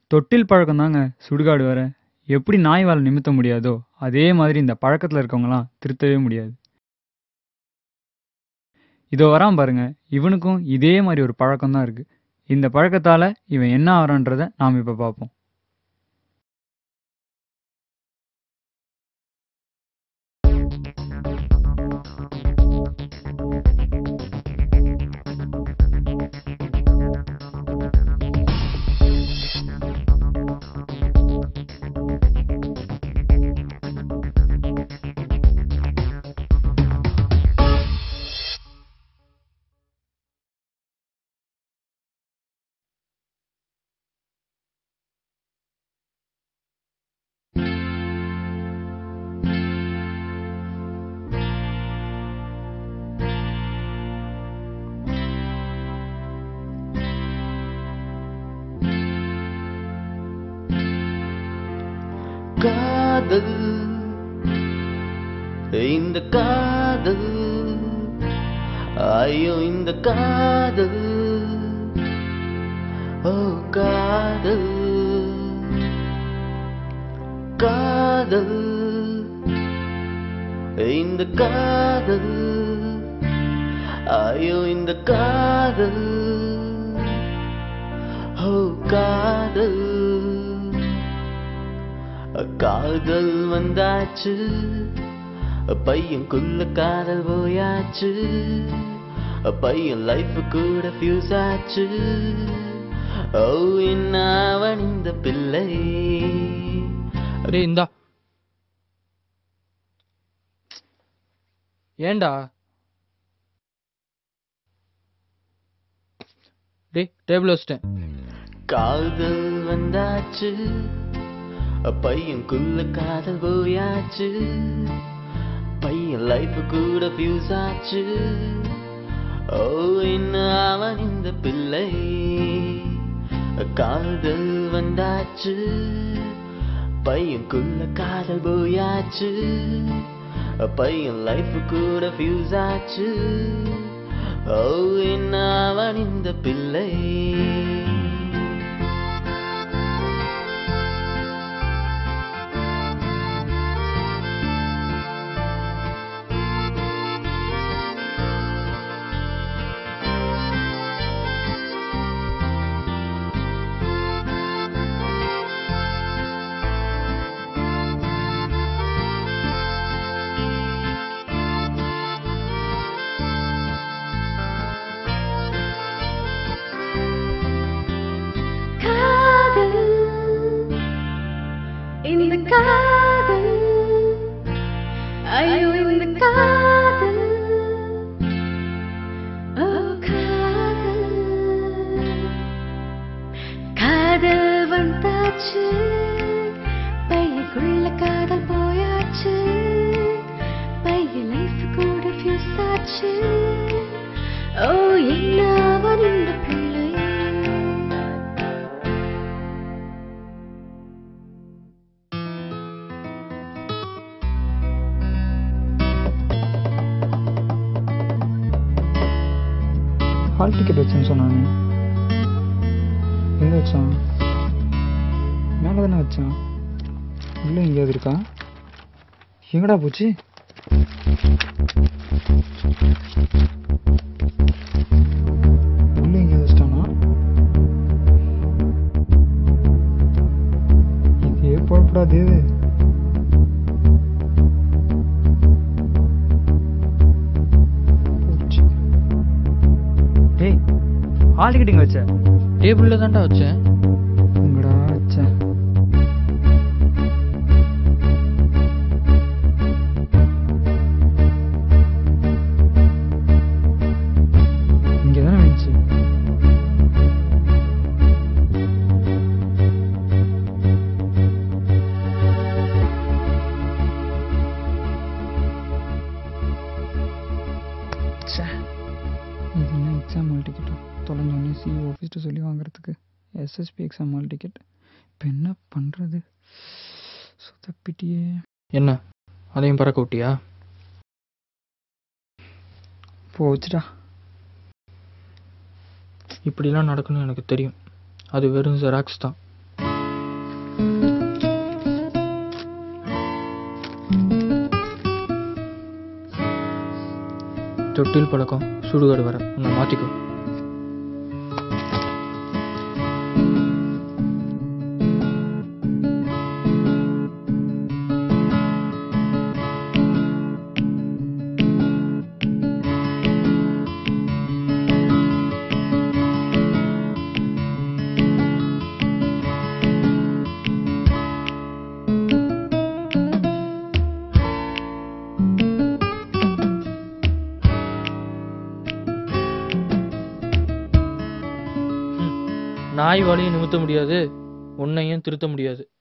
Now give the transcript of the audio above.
தொட்டில் பழக்கம் தாங்க சுடுகாடு வர எப்படி நாய் வால் நிமித்த முடியாதோ அதே மாதிரி இந்த பழக்கத்தில் இருக்கவங்களாம் திருத்தவே முடியாது இதோ வரான் பாருங்க இவனுக்கும் இதே மாதிரி ஒரு பழக்கம் தான் இருக்கு இந்த பழக்கத்தால இவன் என்ன ஆகிறான்றத நாம் இப்போ பார்ப்போம் காதல் இந்த காதல் ஐயோ இந்த காதல் ஓ காதல் காதல் இந்த காதல் ஐயோ இந்த காதல் ஓ காதல் காதல் வந்தாச்சு பையன்குள்ள காதல் போயாச்சு பையன் லைஃப் கூட ஃபியூஸ் ஆச்சு ஓ என்ன அவன் இந்த பிள்ளை டேய் இந்தா ஏன்டா டேய் டேபிள் வச்சிட்டேன் காதல் வந்தாச்சு பையன்குள்ள காதல் போயாச்சு பையன் லைஃப் கூட ஃபியூஸ் ஆச்சு ஓ என்ன அவன் இந்த பிள்ளை காதல் வந்தாச்சு பையன்குள்ள காதல் போயாச்சு பையன் லைஃப் கூட ஃபியூஸ் ஆச்சு ஓ என்ன அவன் இந்த பிள்ளை காதல் இந்த காதல் ஐயோ இந்த காதல் ஓ காதல் காதல் வந்தாச்சு பையக்குள்ள காதல் போயாச்சு பைய லைஃப் கூட ஃபியூஸ் ஆச்சு ஓ என்ன அவன் இந்த பிள்ளை ஹால் டிக்கெட் வச்சேன்னு சொன்னானே எங்கே வச்சான் மேலே தானே வச்சான் உள்ளே எங்கேயாவது இருக்கா எங்கடா போச்சு உள்ளே எங்கேயாவது வச்சிட்டானா இதே புறப்படாது போச்சு டேய் ஹால் டிக்கெட் எங்கே வச்ச டேபிளில் தான்டா வச்சேன் எங்கடா வச்சேன் இங்கே தானே வந்துச்சு இது என்ன எக்ஸாம் ஹால் டிக்கெட்டா தொலைஞ்சோடனே சிஇ ஆஃபீஸ்ட்டு சொல்லி வாங்குறதுக்கு எஸ்எஸ்பி எக்ஸாம் ஹால் டிக்கெட் இப்போ என்ன பண்ணுறது சுத்தப்பிட்டியே என்ன அதையும் பறக்க விட்டியா போச்சுடா இப்படிலாம் நடக்கும்னு எனக்கு தெரியும் அது வெறும் ஜெராக்ஸ் தான் தொட்டில் பழக்கம் சுடுகாடு வர உன்னை மாற்றிக்கோ நாய் வழியும் நிமித்த முடியாது உன்னையும் திருத்த முடியாது